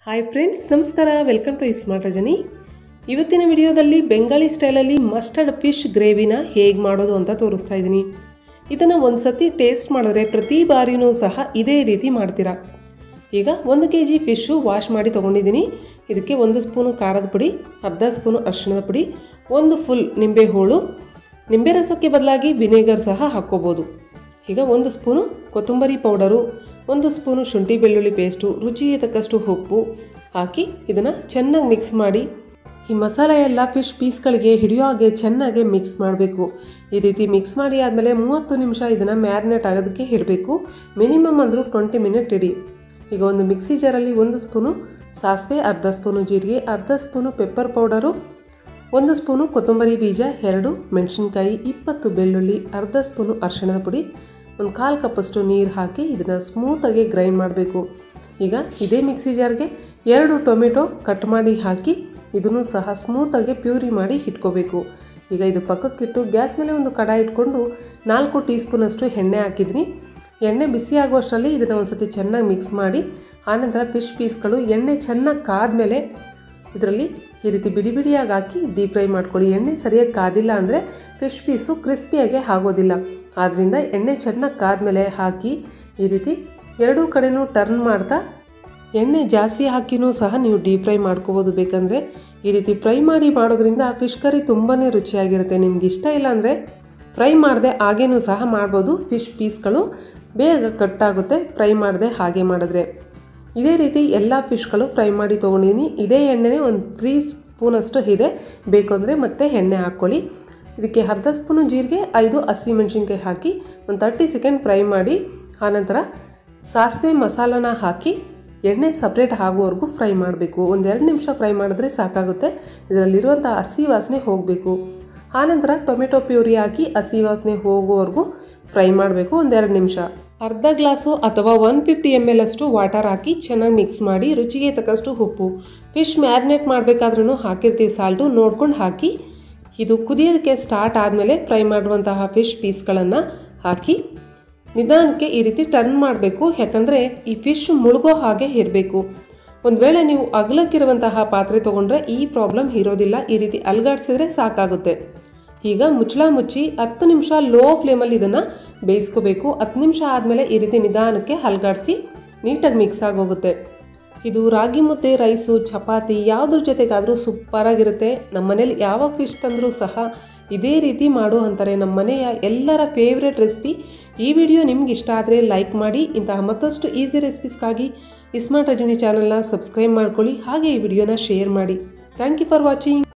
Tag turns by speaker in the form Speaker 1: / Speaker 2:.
Speaker 1: hi friends ನಮಸ್ಕಾರ welcome to smart Rajani ಇವತ್ತಿನ ವಿಡಿಯೋದಲ್ಲಿ ಬೆಂಗಾಳಿ ಸ್ಟೈಲಲ್ಲಿ ಮಸ್ಟರ್ಡ್ ಫಿಶ್ ಗ್ರೇವಿನ ಹೇಗೆ ಮಾಡೋದು ಅಂತ ತೋರಿಸ್ತಾ ಇದ್ದೀನಿ ಇದನ್ನು ಒಂದು ಸತಿ ಟೇಸ್ಟ್ ಮಾಡಿದ್ರೆ ಪ್ರತಿ ಬಾರಿನೂ ಸಹ ಇದೇ ರೀತಿ ಮಾಡ್ತೀರಾ ಈಗ ಒಂದು ಕೆ ಜಿ ಫಿಶ್ಶು ವಾಶ್ ಮಾಡಿ ತೊಗೊಂಡಿದ್ದೀನಿ ಇದಕ್ಕೆ ಒಂದು ಸ್ಪೂನು ಖಾರದ ಪುಡಿ ಅರ್ಧ ಸ್ಪೂನು ಅರಿಶಿಣದ ಪುಡಿ ಒಂದು ಫುಲ್ ನಿಂಬೆ ಹೋಳು ನಿಂಬೆ ರಸಕ್ಕೆ ಬದಲಾಗಿ ವಿನೆಗರ್ ಸಹ ಹಾಕ್ಕೋಬೋದು ಈಗ ಒಂದು ಸ್ಪೂನು ಕೊತ್ತಂಬರಿ ಪೌಡರು ಒಂದು ಸ್ಪೂನು ಶುಂಠಿ ಬೆಳ್ಳುಳ್ಳಿ ಪೇಸ್ಟು ರುಚಿಗೆ ತಕ್ಕಷ್ಟು ಉಪ್ಪು ಹಾಕಿ ಇದನ್ನು ಚೆನ್ನಾಗಿ ಮಿಕ್ಸ್ ಮಾಡಿ ಈ ಮಸಾಲೆ ಎಲ್ಲ ಫಿಶ್ ಪೀಸ್ಗಳಿಗೆ ಹಿಡಿಯೋ ಹಾಗೆ ಚೆನ್ನಾಗಿ ಮಿಕ್ಸ್ ಮಾಡಬೇಕು ಈ ರೀತಿ ಮಿಕ್ಸ್ ಮಾಡಿ ಆದಮೇಲೆ ಮೂವತ್ತು ನಿಮಿಷ ಇದನ್ನು ಮ್ಯಾರಿನೇಟ್ ಆಗೋದಕ್ಕೆ ಇಡಬೇಕು ಮಿನಿಮಮ್ ಅಂದರೂ ಟ್ವೆಂಟಿ ಮಿನಿಟ್ ಇಡಿ ಈಗ ಒಂದು ಮಿಕ್ಸಿ ಜಾರಲ್ಲಿ ಒಂದು ಸ್ಪೂನು ಸಾಸಿವೆ ಅರ್ಧ ಸ್ಪೂನು ಜೀರಿಗೆ ಅರ್ಧ ಸ್ಪೂನು ಪೆಪ್ಪರ್ ಪೌಡರು ಒಂದು ಸ್ಪೂನು ಕೊತ್ತಂಬರಿ ಬೀಜ ಎರಡು ಮೆಣಸಿನ್ಕಾಯಿ ಇಪ್ಪತ್ತು ಬೆಳ್ಳುಳ್ಳಿ ಅರ್ಧ ಸ್ಪೂನು ಅರಿಶಿಣದ ಪುಡಿ ಒಂದು ಕಾಲು ಕಪ್ಪಷ್ಟು ನೀರು ಹಾಕಿ ಇದನ್ನು ಸ್ಮೂತಾಗಿ ಗ್ರೈಂಡ್ ಮಾಡಬೇಕು ಈಗ ಇದೇ ಮಿಕ್ಸಿ ಜಾರ್ಗೆ ಎರಡು ಟೊಮೆಟೊ ಕಟ್ ಮಾಡಿ ಹಾಕಿ ಇದನ್ನು ಸಹ ಸ್ಮೂತಾಗಿ ಪ್ಯೂರಿ ಮಾಡಿ ಇಟ್ಕೋಬೇಕು ಈಗ ಇದು ಪಕ್ಕಕ್ಕಿಟ್ಟು ಗ್ಯಾಸ್ ಮೇಲೆ ಒಂದು ಕಡಾಯಿ ಇಟ್ಕೊಂಡು ನಾಲ್ಕು ಟೀ ಸ್ಪೂನಷ್ಟು ಎಣ್ಣೆ ಹಾಕಿದ್ದೀನಿ ಎಣ್ಣೆ ಬಿಸಿ ಆಗುವಷ್ಟರಲ್ಲಿ ಇದನ್ನು ಒಂದು ಸತಿ ಚೆನ್ನಾಗಿ ಮಿಕ್ಸ್ ಮಾಡಿ ಆನಂತರ ಫಿಶ್ ಪೀಸ್ಗಳು ಎಣ್ಣೆ ಚೆನ್ನಾಗಿ ಕಾದ್ಮೇಲೆ ಇದರಲ್ಲಿ ಈ ರೀತಿ ಬಿಡಿ ಬಿಡಿಯಾಗಿ ಹಾಕಿ ಡೀಪ್ ಫ್ರೈ ಮಾಡ್ಕೊಳ್ಳಿ ಎಣ್ಣೆ ಸರಿಯಾಗಿ ಕಾದಿಲ್ಲ ಅಂದರೆ ಫಿಶ್ ಪೀಸು ಕ್ರಿಸ್ಪಿಯಾಗಿ ಆಗೋದಿಲ್ಲ ಆದ್ದರಿಂದ ಎಣ್ಣೆ ಚೆನ್ನಾಗಿ ಕಾದ್ಮೇಲೆ ಹಾಕಿ ಈ ರೀತಿ ಎರಡೂ ಕಡೆನೂ ಟರ್ನ್ ಮಾಡ್ತಾ ಎಣ್ಣೆ ಜಾಸ್ತಿ ಹಾಕಿನೂ ಸಹ ನೀವು ಡೀಪ್ ಫ್ರೈ ಮಾಡ್ಕೋಬೋದು ಬೇಕಂದರೆ ಈ ರೀತಿ ಫ್ರೈ ಮಾಡಿ ಮಾಡೋದ್ರಿಂದ ಫಿಶ್ ಕರಿ ತುಂಬಾ ರುಚಿಯಾಗಿರುತ್ತೆ ನಿಮ್ಗೆ ಇಷ್ಟ ಇಲ್ಲ ಅಂದರೆ ಫ್ರೈ ಮಾಡದೆ ಹಾಗೇನೂ ಸಹ ಮಾಡ್ಬೋದು ಫಿಶ್ ಪೀಸ್ಗಳು ಬೇಗ ಕಟ್ಟಾಗುತ್ತೆ ಫ್ರೈ ಮಾಡದೆ ಹಾಗೆ ಮಾಡಿದ್ರೆ ಇದೇ ರೀತಿ ಎಲ್ಲ ಫಿಶ್ಗಳು ಫ್ರೈ ಮಾಡಿ ತೊಗೊಂಡಿದ್ದೀನಿ ಇದೇ ಎಣ್ಣೆನೇ ಒಂದು ತ್ರೀ ಸ್ಪೂನಷ್ಟು ಇದೆ ಬೇಕು ಅಂದರೆ ಮತ್ತೆ ಎಣ್ಣೆ ಹಾಕ್ಕೊಳ್ಳಿ ಇದಕ್ಕೆ ಅರ್ಧ ಸ್ಪೂನು ಜೀರಿಗೆ ಐದು ಹಸಿ ಮೆಣಸಿನ್ಕಾಯಿ ಹಾಕಿ ಒಂದು ತರ್ಟಿ ಸೆಕೆಂಡ್ ಫ್ರೈ ಮಾಡಿ ಆನಂತರ ಸಾಸಿವೆ ಮಸಾಲನ ಹಾಕಿ ಎಣ್ಣೆ ಸಪ್ರೇಟ್ ಆಗೋವರೆಗೂ ಫ್ರೈ ಮಾಡಬೇಕು ಒಂದೆರಡು ನಿಮಿಷ ಫ್ರೈ ಮಾಡಿದ್ರೆ ಸಾಕಾಗುತ್ತೆ ಇದರಲ್ಲಿರುವಂಥ ಹಸಿ ವಾಸನೆ ಹೋಗಬೇಕು ಆನಂತರ ಟೊಮೆಟೊ ಪ್ಯೂರಿ ಹಾಕಿ ಹಸಿ ವಾಸನೆ ಹೋಗೋವರೆಗೂ ಫ್ರೈ ಮಾಡಬೇಕು ಒಂದೆರಡು ನಿಮಿಷ ಅರ್ಧ ಗ್ಲಾಸು ಅಥವಾ ಒನ್ ಫಿಫ್ಟಿ ಎಮ್ ಎಲ್ ಅಷ್ಟು ವಾಟರ್ ಹಾಕಿ ಚೆನ್ನಾಗಿ ಮಿಕ್ಸ್ ಮಾಡಿ ರುಚಿಗೆ ತಕ್ಕಷ್ಟು ಉಪ್ಪು ಫಿಶ್ ಮ್ಯಾರಿನೇಟ್ ಮಾಡಬೇಕಾದ್ರೂ ಹಾಕಿರ್ತೀವಿ ಸಾಲ್ಟು ನೋಡ್ಕೊಂಡು ಹಾಕಿ ಇದು ಕುದಿಯೋದಕ್ಕೆ ಸ್ಟಾರ್ಟ್ ಆದಮೇಲೆ ಫ್ರೈ ಮಾಡುವಂತಹ ಫಿಶ್ ಪೀಸ್ಗಳನ್ನು ಹಾಕಿ ನಿಧಾನಕ್ಕೆ ಈ ರೀತಿ ಟರ್ನ್ ಮಾಡಬೇಕು ಯಾಕಂದರೆ ಈ ಫಿಶ್ ಮುಳುಗೋ ಹಾಗೆ ಇರಬೇಕು ಒಂದು ವೇಳೆ ನೀವು ಅಗಲಕ್ಕಿರುವಂತಹ ಪಾತ್ರೆ ತೊಗೊಂಡ್ರೆ ಈ ಪ್ರಾಬ್ಲಮ್ ಇರೋದಿಲ್ಲ ಈ ರೀತಿ ಅಲ್ಗಾಡಿಸಿದ್ರೆ ಸಾಕಾಗುತ್ತೆ ಈಗ ಮುಚ್ಚಳ ಮುಚ್ಚಿ ಹತ್ತು ನಿಮಿಷ ಲೋ ಫ್ಲೇಮಲ್ಲಿ ಇದನ್ನು ಬೇಯಿಸ್ಕೋಬೇಕು ಹತ್ತು ನಿಮಿಷ ಆದಮೇಲೆ ಈ ರೀತಿ ನಿಧಾನಕ್ಕೆ ಹಲ್ಗಾಡಿಸಿ ನೀಟಾಗಿ ಮಿಕ್ಸ್ ಆಗೋಗುತ್ತೆ ಇದು ರಾಗಿ ಮುದ್ದೆ ರೈಸು ಚಪಾತಿ ಯಾವುದ್ರ ಜೊತೆಗಾದರೂ ಸೂಪರಾಗಿರುತ್ತೆ ನಮ್ಮ ಮನೇಲಿ ಯಾವ ಫಿಶ್ ತಂದರೂ ಸಹ ಇದೇ ರೀತಿ ಮಾಡು ಅಂತಾರೆ ನಮ್ಮ ಮನೆಯ ಎಲ್ಲರ ಫೇವ್ರೆಟ್ ರೆಸಿಪಿ ಈ ವಿಡಿಯೋ ನಿಮ್ಗೆ ಇಷ್ಟ ಆದರೆ ಲೈಕ್ ಮಾಡಿ ಇಂತಹ ಮತ್ತಷ್ಟು ಈಸಿ ರೆಸಿಪೀಸ್ಗಾಗಿ ಸ್ಮಾರ್ಟ್ ರಜನಿ ಚಾನಲ್ನ ಸಬ್ಸ್ಕ್ರೈಬ್ ಮಾಡ್ಕೊಳ್ಳಿ ಹಾಗೆ ಈ ವಿಡಿಯೋನ ಶೇರ್ ಮಾಡಿ ಥ್ಯಾಂಕ್ ಯು ಫಾರ್ ವಾಚಿಂಗ್